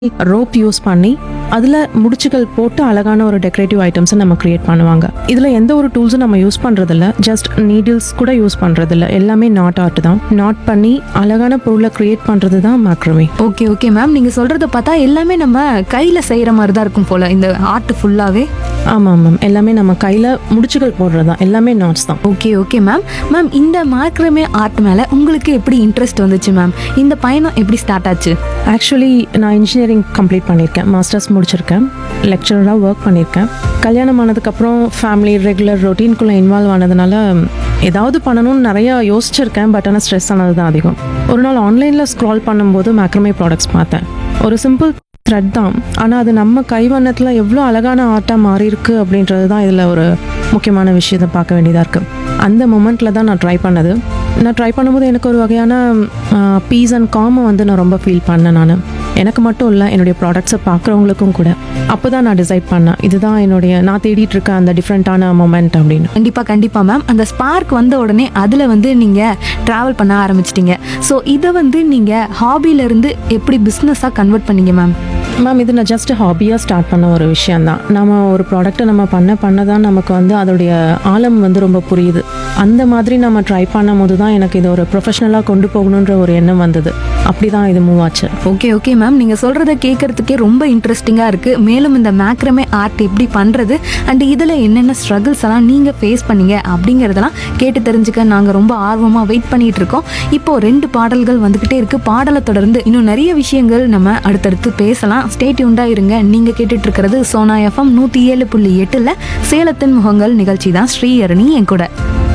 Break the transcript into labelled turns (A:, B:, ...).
A: rope use பண்ணி அதில் முடிச்சுகள் போட்டு அழகான ஒரு டெக்கரேட்டிவ் ஐட்டம்ஸை நம்ம கிரியேட் பண்ணுவாங்க இதில் எந்த ஒரு டூல்ஸும் நம்ம யூஸ் பண்ணுறதில்ல ஜஸ்ட் நீடில்ஸ் கூட யூஸ் பண்ணுறதில்ல எல்லாமே நாட் ஆர்ட் தான் நாட் பண்ணி அழகான பொருளை கிரியேட் பண்ணுறது தான் மேக்ரமே
B: ஓகே ஓகே மேம் நீங்கள் சொல்கிறத பார்த்தா எல்லாமே நம்ம கையில் செய்கிற மாதிரி தான் இருக்கும் போல் இந்த ஆர்ட் ஃபுல்லாகவே
A: ஆமாம் மேம் எல்லாமே நம்ம கையில் முடிச்சுகள் போடுறது தான் எல்லாமே நாட்ஸ் தான்
B: ஓகே ஓகே மேம் மேம் இந்த மார்க்ரமே ஆர்ட் மேலே உங்களுக்கு எப்படி இன்ட்ரெஸ்ட் வந்துச்சு மேம் இந்த பயணம் எப்படி ஸ்டார்ட் ஆச்சு
A: ஆக்சுவலி நான் இன்ஜினியரிங் கம்ப்ளீட் பண்ணியிருக்கேன் மாஸ்டர்ஸ் முடிச்சிருக்கேன் லெக்சரராக ஒர்க் பண்ணியிருக்கேன் கல்யாணம் ஆனதுக்கப்புறம் ஃபேமிலி ரெகுலர் ரொட்டீன்குள்ளே இன்வால்வ் ஆனதுனால ஏதாவது பண்ணணும்னு நிறையா யோசிச்சிருக்கேன் பட் ஆனால் ஸ்ட்ரெஸ் ஆனது தான் அதிகம் ஒரு நாள் ஆன்லைனில் ஸ்க்ரால் பண்ணும்போது மேக்ரமே ப்ராடக்ட்ஸ் பார்த்தேன் ஒரு சிம்பிள் த்ரெட் தான் ஆனால் அது நம்ம கைவண்ணத்தில் எவ்வளோ அழகான ஆர்ட்டாக மாறி இருக்கு அப்படின்றது தான் இதில் ஒரு முக்கியமான விஷயத்தை பார்க்க வேண்டியதாக இருக்குது அந்த மொமெண்ட்டில் தான் நான் ட்ரை பண்ணது நான் ட்ரை பண்ணும்போது எனக்கு ஒரு வகையான பீஸ் அண்ட் காமை வந்து நான் ரொம்ப ஃபீல் பண்ணேன் நான் எனக்கு மட்டும் இல்லை என்னுடைய ப்ராடக்ட்ஸை பார்க்குறவங்களுக்கும் கூட அப்போ தான் நான் டிசைட் பண்ணேன் இதுதான் என்னுடைய நான் தேடிட்டு இருக்க அந்த டிஃப்ரெண்ட்டான மொமெண்ட் அப்படின்னு
B: கண்டிப்பாக கண்டிப்பாக மேம் அந்த ஸ்பார்க் வந்த உடனே அதில் வந்து நீங்கள் ட்ராவல் பண்ண ஆரம்பிச்சிட்டிங்க ஸோ இதை வந்து நீங்கள் ஹாபியிலேருந்து எப்படி பிஸ்னஸாக கன்வெர்ட் பண்ணீங்க மேம்
A: மேம் இது நான் ஜஸ்ட் ஹாபியாக ஸ்டார்ட் பண்ண ஒரு விஷயந்தான் நம்ம ஒரு ப்ராடக்ட்டை நம்ம பண்ண பண்ண தான் நமக்கு வந்து அதோடைய ஆழம் வந்து ரொம்ப புரியுது அந்த மாதிரி நம்ம ட்ரை பண்ணும் போது தான் எனக்கு இது ஒரு ப்ரொஃபஷனலாக கொண்டு போகணுன்ற ஒரு எண்ணம் வந்தது அப்படி தான் இது மூவ் ஆச்சு
B: ஓகே ஓகே மேம் நீங்கள் சொல்கிறத கேட்குறதுக்கே ரொம்ப இன்ட்ரெஸ்டிங்காக இருக்குது மேலும் இந்த மேக்ரமே ஆர்ட் எப்படி பண்ணுறது அண்ட் இதில் என்னென்ன ஸ்ட்ரகிள்ஸ் எல்லாம் நீங்கள் ஃபேஸ் பண்ணீங்க அப்படிங்கிறதெல்லாம் கேட்டு தெரிஞ்சுக்க நாங்கள் ரொம்ப ஆர்வமாக வெயிட் பண்ணிட்டு இருக்கோம் இப்போ ரெண்டு பாடல்கள் வந்துக்கிட்டே இருக்குது பாடலை தொடர்ந்து இன்னும் நிறைய விஷயங்கள் நம்ம அடுத்தடுத்து பேசலாம் ஸ்டேட்யூண்டாக இருங்க நீங்கள் கேட்டுட்டு இருக்கிறது சோனா எஃப்எம் நூற்றி ஏழு புள்ளி எட்டில் சேலத்தின் முகங்கள் நிகழ்ச்சி தான் ஸ்ரீஹரணி என் கூட